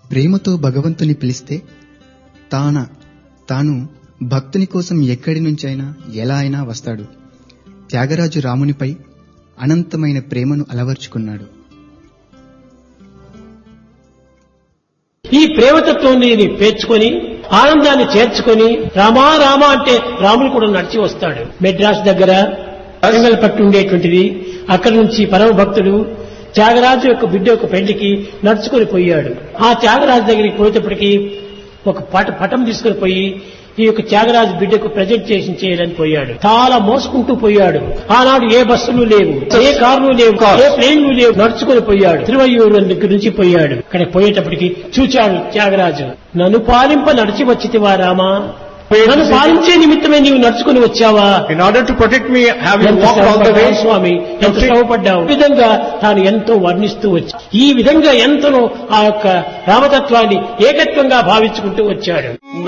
ప్రేమతో భగవంతుని పిలిస్తే తాన తాను భక్తుని కోసం ఎక్కడి నుంచైనా ఎలా అయినా వస్తాడు త్యాగరాజు రామునిపై అనంతమైన ప్రేమను అలవర్చుకున్నాడు ఈ ప్రేమతత్వాన్ని పేర్చుకొని ఆనందాన్ని చేర్చుకొని రామా రామా అంటే రాముడు కూడా నడిచి వస్తాడు మెడ్రాస్ దగ్గర పట్టు ఉండేటువంటిది అక్కడి నుంచి పరమ భక్తుడు త్యాగరాజు యొక్క బిడ్డ యొక్క పెళ్లికి నడుచుకొని పోయాడు ఆ త్యాగరాజు దగ్గరికి పోయేటప్పటికి ఒక పట పటం తీసుకొని పోయి ఈ యొక్క త్యాగరాజు బిడ్డకు ప్రజెంట్ చేసి చేయడానికి పోయాడు చాలా మోసుకుంటూ పోయాడు ఆనాడు ఏ బస్సులు లేవు ఏ కార్లు లేవు ఏ ప్లేన్లు లేవు నడుచుకొని పోయాడు తిరువయ్యూరు దగ్గర నుంచి పోయాడు అక్కడ పోయేటప్పటికి చూచాడు త్యాగరాజు నన్ను పాలింప నడిచి వచ్చితివా రామా నన్ను పాలించే నిమిత్తమే నీవు నడుచుకుని వచ్చావా In order to protect me, have you ఎంత walked all the శ్రమపడ్డావు way? స్వామి ఎంత శ్రమపడ్డావు ఈ విధంగా తాను ఎంతో వర్ణిస్తూ వచ్చి ఈ విధంగా ఎంతనో ఆ యొక్క రామతత్వాన్ని ఏకత్వంగా భావించుకుంటూ వచ్చాడు